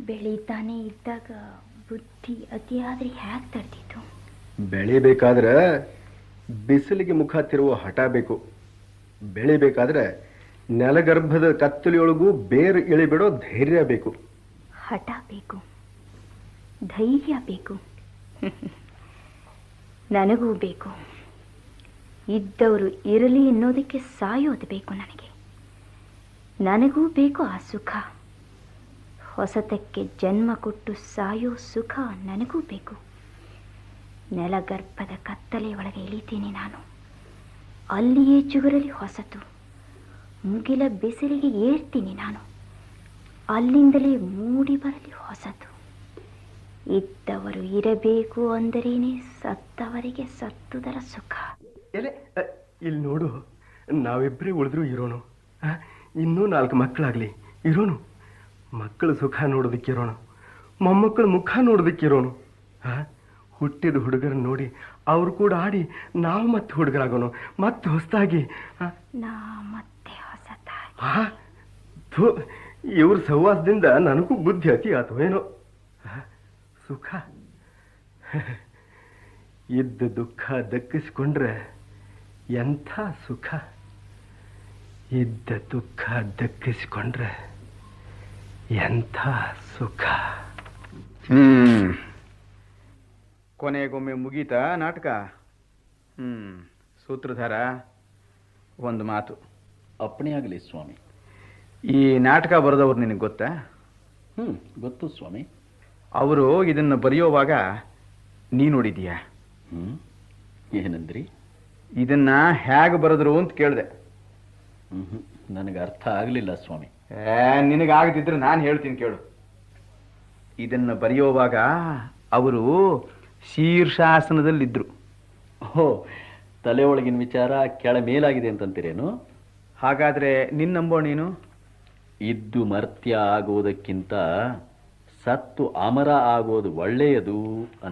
ಬೆಳೀತಾನೆ ಇದ್ದಾಗ ಬುದ್ಧಿ ಅತಿಯಾದ್ರೆ ಹ್ಯಾಕ್ ತಡ್ತಿತ್ತು ಬೆಳಿಬೇಕಾದ್ರೆ ಬಿಸಿಲಿಗೆ ಮುಖ ತಿರುವ ಹಠ ಬೇಕು ಬೆಳಿಬೇಕಾದ್ರೆ ನೆಲಗರ್ಭದ ಕತ್ತಲಿಯೊಳಗೂ ಬೇರು ಇಳಿಬಿಡೋ ಧೈರ್ಯ ಬೇಕು ಹಠ ಬೇಕು ಧೈರ್ಯ ಬೇಕು ನನಗೂ ಬೇಕು ಇದ್ದವರು ಇರಲಿ ಎನ್ನೋದಕ್ಕೆ ಸಾಯೋದು ಬೇಕು ನನಗೆ ನನಗೂ ಬೇಕು ಆ ಸುಖ ಹೊಸತಕ್ಕೆ ಜನ್ಮ ಕೊಟ್ಟು ಸಾಯೋ ಸುಖ ನನಗೂ ಬೇಕು ನೆಲಗರ್ಭದ ಕತ್ತಲೆ ಒಳಗೆ ಇಳಿತೀನಿ ನಾನು ಅಲ್ಲಿಯೇ ಚುಗುರಲಿ ಹೊಸತು ಮುಗಿಲ ಬಿಸಿಲಿಗೆ ಏರ್ತೀನಿ ನಾನು ಅಲ್ಲಿಂದಲೇ ಮೂಡಿ ಬರಲಿ ಹೊಸತು ಇದ್ದವರು ಇರಬೇಕು ಅಂದರೇನೆ ಸತ್ತವರಿಗೆ ಸತ್ತುದರ ಸುಖ ಎಲೆ ಅ, ಇಲ್ಲಿ ನೋಡು ನಾವಿಬ್ಬರೇ ಉಳಿದ್ರು ಇರೋಣ ಆ, ಇನ್ನೂ ನಾಲ್ಕು ಮಕ್ಕಳಾಗ್ಲಿ ಇರೋನು ಮಕ್ಕಳ ಸುಖ ನೋಡೋದಕ್ಕಿರೋಣ ಮೊಮ್ಮಕ್ಕಳ ಮುಖ ನೋಡೋದಕ್ಕಿರೋನು ಆ, ಹುಟ್ಟಿದ ಹುಡುಗರ ನೋಡಿ ಅವ್ರು ಕೂಡ ಆಡಿ ನಾವು ಮತ್ತೆ ಹುಡುಗರಾಗೋನು ಮತ್ತೆ ಹೊಸದಾಗಿ ನಾ ಮತ್ತೆ ಹೊಸತಾಗಿ ಆ ಥು, ಇವ್ರ ಸಹವಾಸದಿಂದ ನನಗೂ ಬುದ್ಧಿ ಅತಿ ಆತು ಏನೋ ಆ, ಸುಖ ಇದ್ದ ದುಃಖ ದಕ್ಕಿಸ್ಕೊಂಡ್ರೆ ಎಂಥ ಸುಖ ಇದ್ದ ದುಃಖ ದಕ್ಕಿಸ್ಕೊಂಡ್ರೆ ಎಂಥ ಸುಖ ಹ್ಮ್ ಕೊನೆಗೊಮ್ಮೆ ಮುಗೀತಾ ನಾಟಕ ಹ್ಮ್ ಸೂತ್ರಧಾರ ಒಂದು ಮಾತು ಅಪ್ಪಣೆಯಾಗಲಿ ಸ್ವಾಮಿ ಈ ನಾಟಕ ಬರೆದವ್ರು ನಿನಗೆ ಗೊತ್ತಾ ಹ್ಮ್ ಗೊತ್ತು ಸ್ವಾಮಿ ಅವರು ಇದನ್ನು ಬರೆಯೋವಾಗ ನೀ ನೋಡಿದೀಯಾ ಹ್ಮ್ ಏನಂದ್ರಿ ಇದನ್ನ ಹೇಗೆ ಬರೆದ್ರು ಅಂತ ಕೇಳಿದೆ ಹ್ಮ್ ಹ್ಮ್ ನನಗೆ ಅರ್ಥ ಆಗಲಿಲ್ಲ ಸ್ವಾಮಿ ನಿನಗಾಗದಿದ್ರೆ ನಾನು ಹೇಳ್ತೀನಿ ಕೇಳು ಇದನ್ನ ಬರೆಯೋವಾಗ ಅವರು ಶೀರ್ಷಾಸನದಲ್ಲಿದ್ರು ಓ ತಲೆ ಒಳಗಿನ ವಿಚಾರ ಕೆಳ ಮೇಲಾಗಿದೆ ಅಂತಂತೀರೇನು ಹಾಗಾದ್ರೆ ನಿನ್ನ ನಂಬೋ ನೀನು ಇದ್ದು ಮರ್ತ್ಯ ಆಗೋದಕ್ಕಿಂತ ಸತ್ತು ಅಮರ ಆಗೋದು ಒಳ್ಳೆಯದು ಅಂತ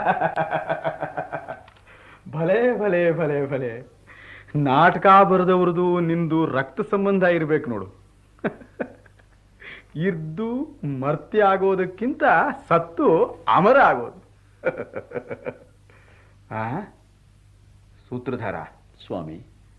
ಭಲೆ ಭಲೆ ಭಲೆ ಭಲೆ ನಾಟಕ ಬರೆದವ್ರದು ನಿಂದು ರಕ್ತ ಸಂಬಂಧ ಇರ್ಬೇಕು ನೋಡು ಇದ್ದು ಮರ್ತ್ಯ ಆಗೋದಕ್ಕಿಂತ ಸತ್ತು ಅಮರ ಆಗೋದು ಆ ಸೂತ್ರಧಾರ ಸ್ವಾಮಿ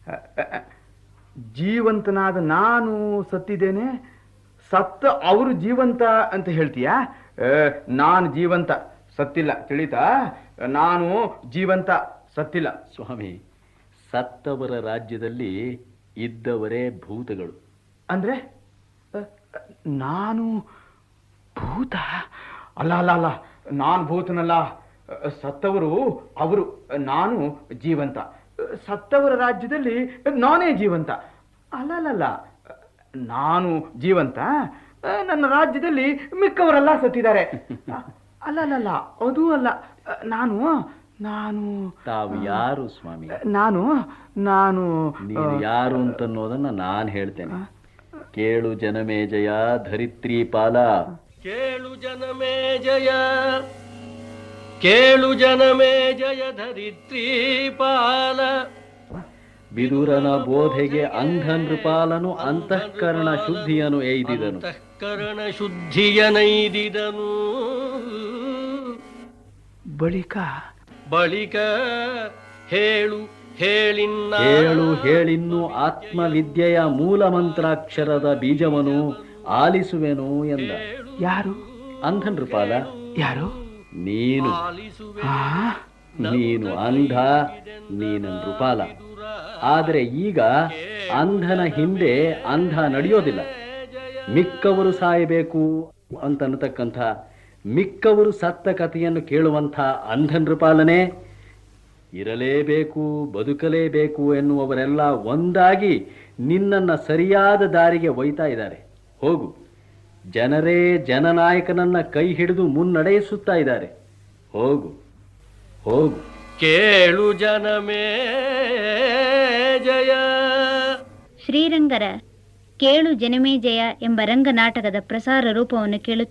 ಜೀವಂತನಾದ ನಾನು ಸತ್ತಿದ್ದೇನೆ ಸತ್ತ ಅವರು ಜೀವಂತ ಅಂತ ಹೇಳ್ತೀಯಾ ಆ, ನಾನು ಜೀವಂತ ಸತ್ತಿಲ್ಲ ತಿಳಿತಾ ನಾನು ಜೀವಂತ ಸತ್ತಿಲ್ಲ ಸ್ವಾಮಿ ಸತ್ತವರ ರಾಜ್ಯದಲ್ಲಿ ಇದ್ದವರೇ ಭೂತಗಳು ಅಂದ್ರೆ ಅ, ನಾನು ಭೂತ ಅಲ್ಲ ಅಲ್ಲ ಅಲ್ಲ ನಾನು ಭೂತನಲ್ಲ ಅ, ಸತ್ತವರು ಅವರು ನಾನು ಜೀವಂತ ಸತ್ತವರ ರಾಜ್ಯದಲ್ಲಿ ನಾನೇ ಜೀವಂತ ಅಲ್ಲ ಅಲ್ಲ ಅಲ್ಲ ನಾನು ಜೀವಂತ ಅ, ನನ್ನ ರಾಜ್ಯದಲ್ಲಿ ಮಿಕ್ಕವರೆಲ್ಲ ಸತ್ತಿದ್ದಾರೆ ಅ, ಅಲ್ಲ ಅಲ್ಲ ಅಲ್ಲ ಅದೂ ಅಲ್ಲ ಅ, ನಾನು ನಾನು ತಾವು ಯಾರು ಸ್ವಾಮಿ ನಾನು ನಾನು ನೀನು ಯಾರು ಅಂತನ್ನೋದನ್ನ ನಾನು ಹೇಳ್ತೇನೆ ಕೇಳು ಜನಮೇಜಯ ಧರಿತ್ರಿ ಪಾಲ ಕೇಳು ಜನಮೇ ಜಯ ಕೇಳು ಜನಮೇ ಜಯ ಧರಿತ್ರಿ ಪಾಲ ಬಿದುರನ ಬೋಧೆಗೆ ಅಂಧ ನೃಪಾಲನು ಅಂತಃಕರಣ ಶುದ್ಧಿಯನು ಏಯ್ದಿದನು ಅಂತಃಕರಣ ಶುದ್ಧಿಯನೈದಿದನು ಬಳಿಕ ಬಳಿಕ ಹೇಳು ಹೇಳಿನ್ನ ಹೇಳು ಹೇಳಿನ್ನು ಆತ್ಮವಿದ್ಯೆಯ ಮೂಲ ಮಂತ್ರಾಕ್ಷರದ ಬೀಜವನು ಆಲಿಸುವೆನು ಎಂದ ಯಾರು ಅಂಧ ನೃಪಾಲ ಯಾರು ನೀನು ಆಲಿಸುವೆ ಆ ನೀನು ಅಂಧ ನೀನು ನೃಪಾಲ ಆದರೆ ಈಗ ಅಂಧನ ಹಿಂದೆ ಅಂಧ ನಡೆಯೋದಿಲ್ಲ ಮಿಕ್ಕವರು ಸಾಯಬೇಕು ಅಂತ ಅನ್ನತಕ್ಕಂಥ ಮಿಕ್ಕವರು ಸತ್ತ ಕಥೆಯನ್ನು ಕೇಳುವಂಥ ಅಂಧ ನೃಪಾಲನೆ ಇರಲೇಬೇಕು ಬದುಕಲೇಬೇಕು ಎನ್ನುವವರೆಲ್ಲ ಒಂದಾಗಿ ನಿನ್ನನ್ನ ಸರಿಯಾದ ದಾರಿಗೆ ಒಯ್ತಾ ಇದ್ದಾರೆ ಹೋಗು ಜನರೇ ಜನನಾಯಕನನ್ನ ಕೈ ಹಿಡಿದು ಮುನ್ನಡೆಸುತ್ತಾ ಇದ್ದಾರೆ ಹೋಗು ಹೋಗು ಕೇಳು ಜನಮೇ ಜಯ ಶ್ರೀರಂಗರ ಕೇಳು ಜನಮೇಜಯ ಎಂಬ ರಂಗನಾಟಕದ ಪ್ರಸಾರ ರೂಪವನ್ನು ಕೇಳು